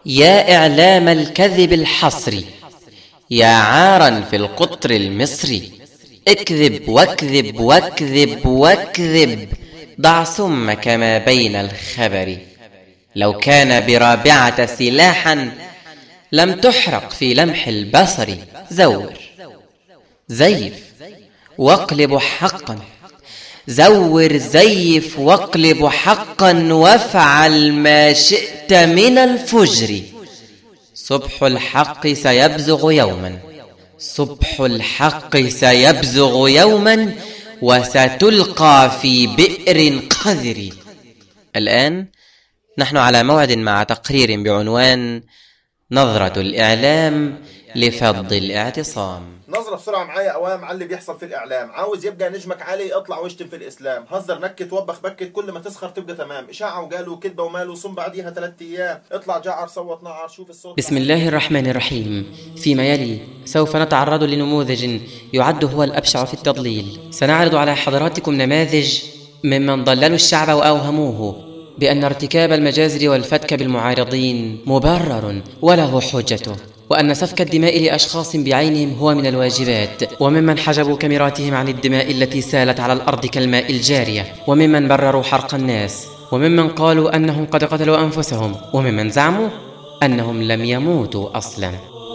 يا إعلام الكذب الحصري يا عارا في القطر المصري اكذب واكذب واكذب واكذب ضع سمك ما بين الخبر لو كان برابعة سلاحا لم تحرق في لمح البصر زور زيف واقلب حقا زور زيف واقلب حقا وافعل ما شئت من الفجر صبح الحق سيبزغ يوما صبح الحق سيبزغ يوما وستلقى في بئر قذر الآن نحن على موعد مع تقرير بعنوان نظرة الإعلام لفض الاعتصام نظرة بسرعة معايا أوام على اللي بيحصل في الإعلام عاوز يبقى نجمك عالي اطلع واشتم في الإسلام هزر نكت وبخ بكت كل ما تسخر تبقى تمام إشاعة وقالوا كذبة وماله صم بعديها ثلاث أيام اطلع جعر صوت نعر شوف الصوت بسم الله الرحمن الرحيم فيما يلي سوف نتعرض لنموذج يعد هو الأبشع في التضليل سنعرض على حضراتكم نماذج ممن ضللوا الشعب وأوهموه بأن ارتكاب المجازر والفتك بالمعارضين مبرر وله حجته وأن سفك الدماء لأشخاص بعينهم هو من الواجبات وممن حجبوا كاميراتهم عن الدماء التي سالت على الأرض كالماء الجارية وممن برروا حرق الناس وممن قالوا أنهم قد قتلوا أنفسهم وممن زعموا أنهم لم يموتوا أصلاً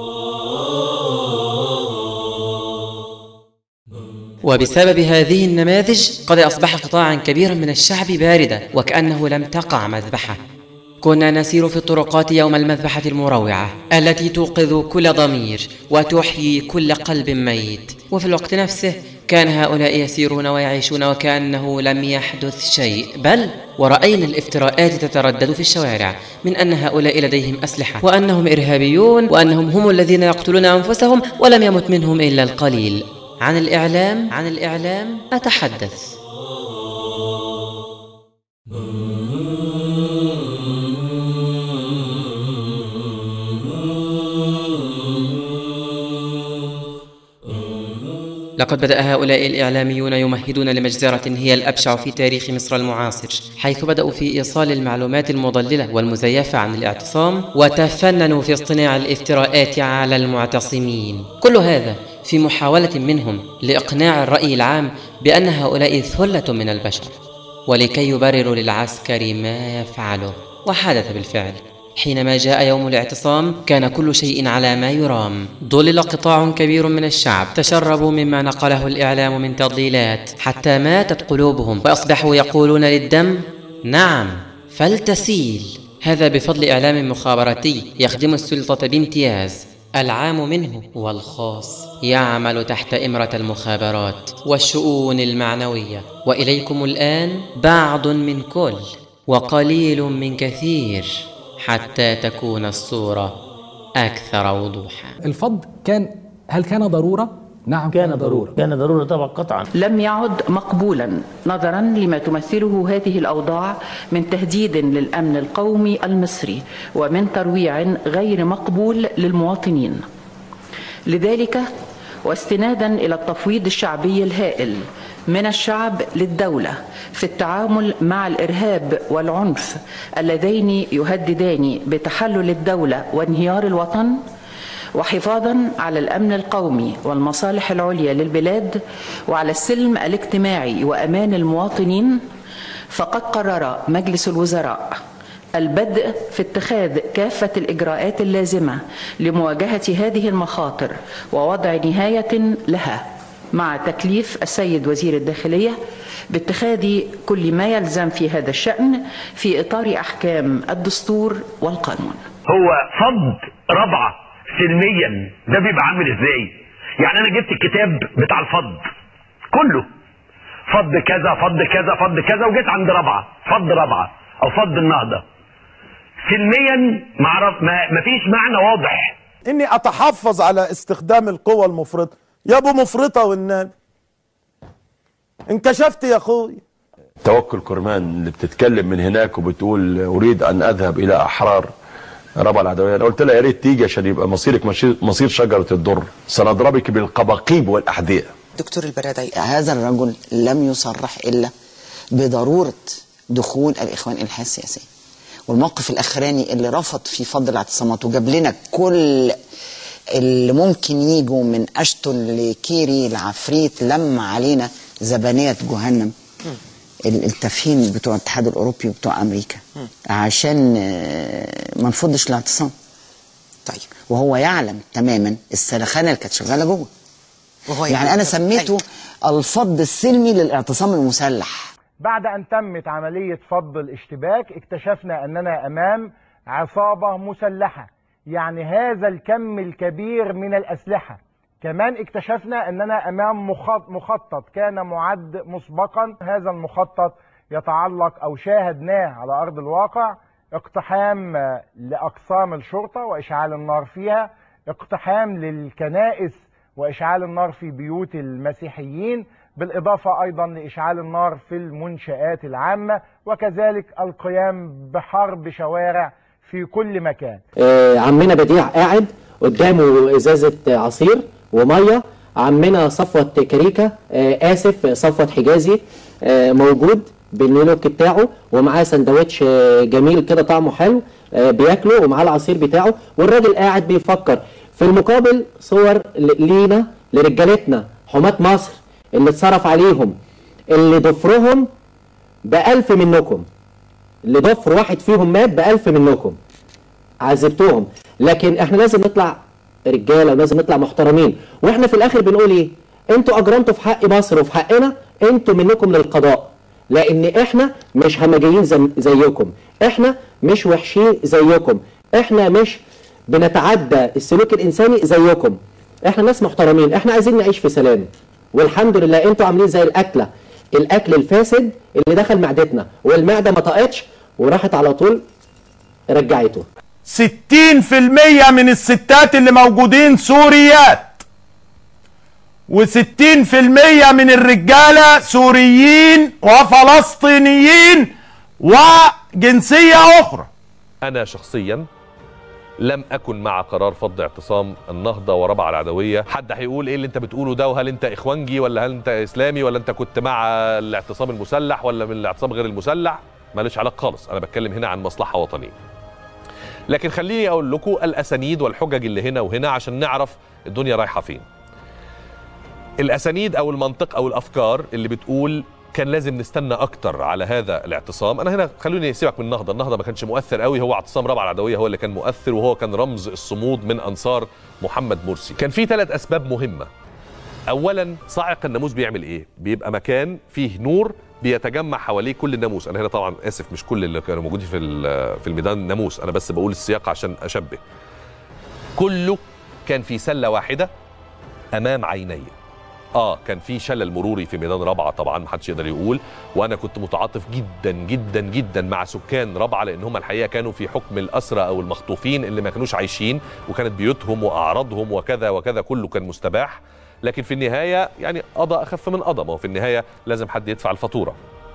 وبسبب هذه النماذج قد أصبح قطاعا كبيرا من الشعب باردا وكأنه لم تقع مذبحة كنا نسير في الطرقات يوم المذبحة المروعة التي توقظ كل ضمير وتحيي كل قلب ميت وفي الوقت نفسه كان هؤلاء يسيرون ويعيشون وكأنه لم يحدث شيء بل ورأينا الافتراءات تتردد في الشوارع من أن هؤلاء لديهم أسلحة وأنهم إرهابيون وأنهم هم الذين يقتلون أنفسهم ولم يمت منهم إلا القليل عن الإعلام عن الإعلام أتحدث لقد بدأ هؤلاء الإعلاميون يمهدون لمجزرة هي الأبشع في تاريخ مصر المعاصر حيث بدأوا في إيصال المعلومات المضللة والمزيفة عن الاعتصام وتفننوا في اصطناع الافتراءات على المعتصمين كل هذا في محاولة منهم لإقناع الرأي العام بأن هؤلاء ثلة من البشر ولكي يبرروا للعسكر ما يفعله وحدث بالفعل حينما جاء يوم الاعتصام كان كل شيء على ما يرام ضلل قطاع كبير من الشعب تشربوا مما نقله الإعلام من تضليلات حتى ماتت قلوبهم وأصبحوا يقولون للدم نعم فلتسيل هذا بفضل إعلام مخابراتي يخدم السلطة بامتياز العام منه والخاص يعمل تحت إمرة المخابرات والشؤون المعنوية وإليكم الآن بعض من كل وقليل من كثير حتى تكون الصورة أكثر وضوحا الفض كان هل كان ضرورة؟ نعم كان ضرورة كان ضرورة طبعا قطعا لم يعد مقبولا نظرا لما تمثله هذه الأوضاع من تهديد للأمن القومي المصري ومن ترويع غير مقبول للمواطنين لذلك واستنادا إلى التفويض الشعبي الهائل من الشعب للدولة في التعامل مع الإرهاب والعنف اللذين يهددان بتحلل الدولة وانهيار الوطن وحفاظا على الامن القومي والمصالح العليا للبلاد وعلى السلم الاجتماعي وامان المواطنين فقد قرر مجلس الوزراء البدء في اتخاذ كافه الاجراءات اللازمه لمواجهه هذه المخاطر ووضع نهايه لها مع تكليف السيد وزير الداخليه باتخاذ كل ما يلزم في هذا الشان في اطار احكام الدستور والقانون. هو فض ربعه سلميا ده بيبقى عامل ازاي يعني انا جبت الكتاب بتاع الفض كله فض كذا فض كذا فض كذا وجيت عند رابعه فض رابعه او فض النهضه سلميا معرف ما مفيش معنى واضح اني اتحفظ على استخدام القوة المفرطة يا ابو مفرطة والنبي انكشفت يا اخوي توكل كرمان اللي بتتكلم من هناك وبتقول اريد ان اذهب الى احرار ربع العدوية أنا قلت لها يا ريت تيجي عشان يبقى مصيرك مصير شجرة الدر سنضربك بالقباقيب والأحذية دكتور البرادعي هذا الرجل لم يصرح إلا بضرورة دخول الإخوان إلى الحياة السياسية والموقف الاخراني اللي رفض فيه فض الاعتصامات وجاب لنا كل اللي ممكن يجوا من اشتون لكيري العفريت لما علينا زبانيه جهنم ال- التافهين بتوع الاتحاد الاوروبي وبتوع امريكا عشان آه، ما نفضش الاعتصام طيب وهو يعلم تماما السلخانه اللي كانت شغاله جوه وهو يعني انا سميته الفض السلمي للاعتصام المسلح بعد أن تمت عملية فض الاشتباك اكتشفنا أننا أمام عصابة مسلحة يعني هذا الكم الكبير من الأسلحة كمان اكتشفنا أننا أمام مخط- مخطط كان معد مسبقا هذا المخطط يتعلق أو شاهدناه على أرض الواقع اقتحام آه، لأقسام الشرطة وإشعال النار فيها اقتحام للكنائس وإشعال النار في بيوت المسيحيين بالإضافة أيضا لإشعال النار في المنشآت العامة وكذلك القيام بحرب شوارع في كل مكان آه، عمنا بديع قاعد قدامه ازازه عصير وميه عمنا صفوت كريكه آه، اسف صفوت حجازي آه، موجود بالنيلوك بتاعه ومعاه سندوتش آه، جميل كده طعمه حلو آه، بياكله ومعاه العصير بتاعه والراجل قاعد بيفكر في المقابل صور ل- لينا لرجالتنا حماة مصر اللي اتصرف عليهم اللي ضفرهم بألف منكم اللي ضفر واحد فيهم مات بألف منكم عذبتوهم لكن احنا لازم نطلع رجاله ولازم نطلع محترمين واحنا في الاخر بنقول ايه انتوا اجرمتوا في حق مصر وفي حقنا انتوا منكم للقضاء لان احنا مش همجيين زي- زيكم احنا مش وحشين زيكم احنا مش بنتعدى السلوك الانساني زيكم احنا ناس محترمين احنا عايزين نعيش في سلام والحمد لله انتوا عاملين زي الاكله الاكل الفاسد اللي دخل معدتنا والمعده ما طاقتش وراحت على طول رجعته 60% من الستات اللي موجودين سوريات و60% من الرجالة سوريين وفلسطينيين وجنسية أخرى أنا شخصيا لم أكن مع قرار فض اعتصام النهضة وربع العدوية حد هيقول إيه اللي أنت بتقوله ده وهل أنت إخوانجي ولا هل أنت إسلامي ولا أنت كنت مع الاعتصام المسلح ولا من الاعتصام غير المسلح مالوش علاقة خالص أنا بتكلم هنا عن مصلحة وطنية لكن خليني أقول لكم الأسانيد والحجج اللي هنا وهنا عشان نعرف الدنيا رايحة فين الاسانيد او المنطق او الافكار اللي بتقول كان لازم نستنى اكتر على هذا الاعتصام انا هنا خلوني سيبك من النهضه النهضه ما كانش مؤثر قوي هو اعتصام رابعه العدويه هو اللي كان مؤثر وهو كان رمز الصمود من انصار محمد مرسي كان في ثلاث اسباب مهمه اولا صاعق الناموس بيعمل ايه بيبقى مكان فيه نور بيتجمع حواليه كل الناموس انا هنا طبعا اسف مش كل اللي كانوا موجودين في ال- في الميدان ناموس انا بس بقول السياق عشان اشبه كله كان في سله واحده امام عيني اه كان في شلل مروري في ميدان رابعه طبعا ما حدش يقدر يقول وانا كنت متعاطف جدا جدا جدا مع سكان رابعه لان هم الحقيقه كانوا في حكم الاسرى او المخطوفين اللي ما كانوش عايشين وكانت بيوتهم واعراضهم وكذا وكذا كله كان مستباح لكن في النهايه يعني قضى اخف من قضى ما هو في النهايه لازم حد يدفع الفاتوره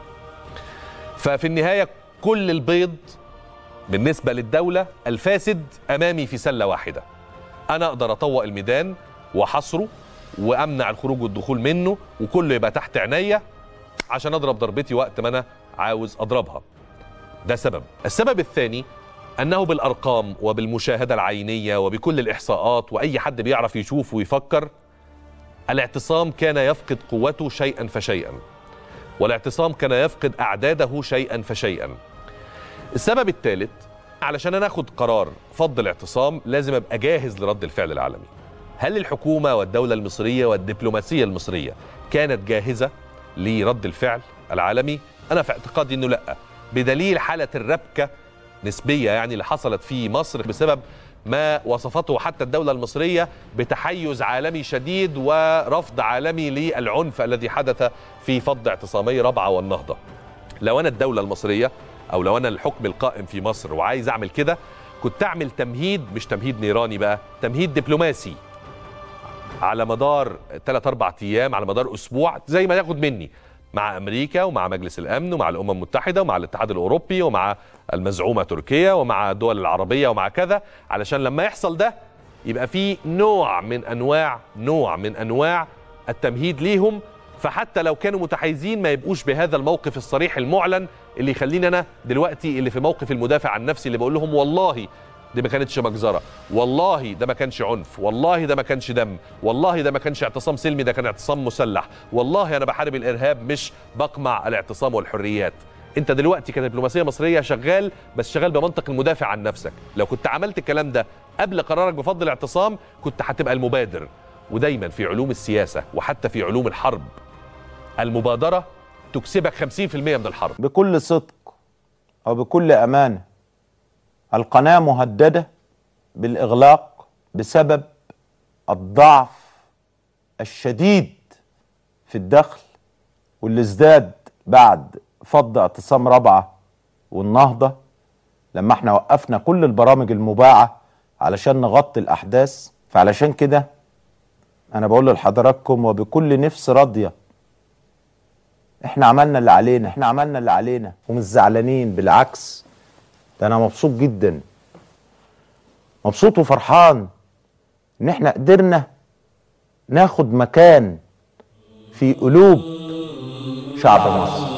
ففي النهايه كل البيض بالنسبه للدوله الفاسد امامي في سله واحده انا اقدر اطوق الميدان واحصره وامنع الخروج والدخول منه وكله يبقى تحت عينيا عشان اضرب ضربتي وقت ما انا عاوز اضربها ده سبب السبب الثاني انه بالارقام وبالمشاهده العينيه وبكل الاحصاءات واي حد بيعرف يشوف ويفكر الاعتصام كان يفقد قوته شيئا فشيئا والاعتصام كان يفقد اعداده شيئا فشيئا السبب الثالث علشان انا اخد قرار فض الاعتصام لازم ابقى جاهز لرد الفعل العالمي هل الحكومه والدوله المصريه والدبلوماسيه المصريه كانت جاهزه لرد الفعل العالمي انا في اعتقادي انه لا بدليل حاله الربكه نسبيه يعني اللي حصلت في مصر بسبب ما وصفته حتى الدولة المصرية بتحيز عالمي شديد ورفض عالمي للعنف الذي حدث في فض اعتصامي رابعة والنهضة لو أنا الدولة المصرية أو لو أنا الحكم القائم في مصر وعايز أعمل كده كنت أعمل تمهيد مش تمهيد نيراني بقى تمهيد دبلوماسي على مدار 3 4 ايام على مدار اسبوع زي ما ياخد مني مع امريكا ومع مجلس الامن ومع الامم المتحده ومع الاتحاد الاوروبي ومع المزعومه تركيا ومع الدول العربيه ومع كذا علشان لما يحصل ده يبقى في نوع من انواع نوع من انواع التمهيد ليهم فحتى لو كانوا متحيزين ما يبقوش بهذا الموقف الصريح المعلن اللي يخليني انا دلوقتي اللي في موقف المدافع عن نفسي اللي بقول لهم والله دي ما كانتش مجزره والله ده ما كانش عنف والله ده ما كانش دم والله ده ما كانش اعتصام سلمي ده كان اعتصام مسلح والله انا بحارب الارهاب مش بقمع الاعتصام والحريات انت دلوقتي كدبلوماسيه مصريه شغال بس شغال بمنطق المدافع عن نفسك لو كنت عملت الكلام ده قبل قرارك بفضل الاعتصام كنت هتبقى المبادر ودايما في علوم السياسه وحتى في علوم الحرب المبادره تكسبك 50% من الحرب بكل صدق وبكل أمانة القناة مهددة بالإغلاق بسبب الضعف الشديد في الدخل واللي ازداد بعد فض اعتصام رابعة والنهضة لما احنا وقفنا كل البرامج المباعة علشان نغطي الأحداث فعلشان كده أنا بقول لحضراتكم وبكل نفس راضية احنا عملنا اللي علينا احنا عملنا اللي علينا ومش زعلانين بالعكس ده انا مبسوط جدا مبسوط وفرحان ان احنا قدرنا ناخد مكان في قلوب شعب مصر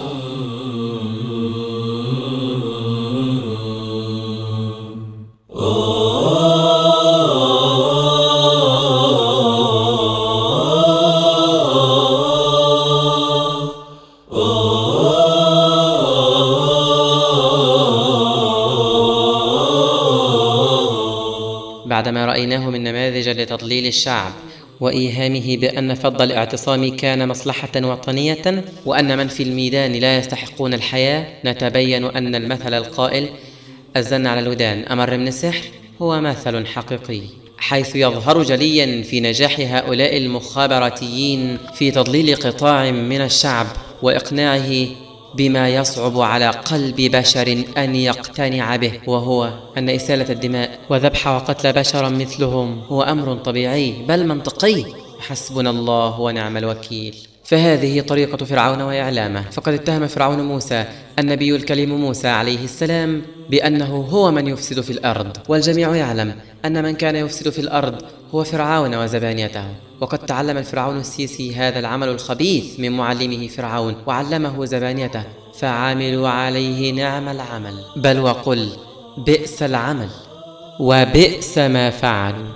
بعدما رأيناه من نماذج لتضليل الشعب وإيهامه بأن فض الاعتصام كان مصلحة وطنية وأن من في الميدان لا يستحقون الحياة نتبين أن المثل القائل الزن على الودان أمر من السحر هو مثل حقيقي حيث يظهر جليا في نجاح هؤلاء المخابراتيين في تضليل قطاع من الشعب وإقناعه بما يصعب على قلب بشر أن يقتنع به وهو أن إسالة الدماء وذبح وقتل بشرا مثلهم هو أمر طبيعي بل منطقي حسبنا الله ونعم الوكيل فهذه طريقة فرعون وإعلامه فقد اتهم فرعون موسى النبي الكليم موسى عليه السلام بأنه هو من يفسد في الأرض والجميع يعلم أن من كان يفسد في الأرض هو فرعون وزبانيته وقد تعلم الفرعون السيسي هذا العمل الخبيث من معلمه فرعون وعلمه زبانيته فعملوا عليه نعم العمل بل وقل بئس العمل وبئس ما فعلوا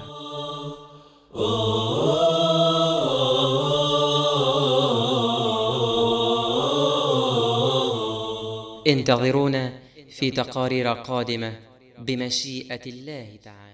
انتظرونا في تقارير قادمة بمشيئة الله تعالى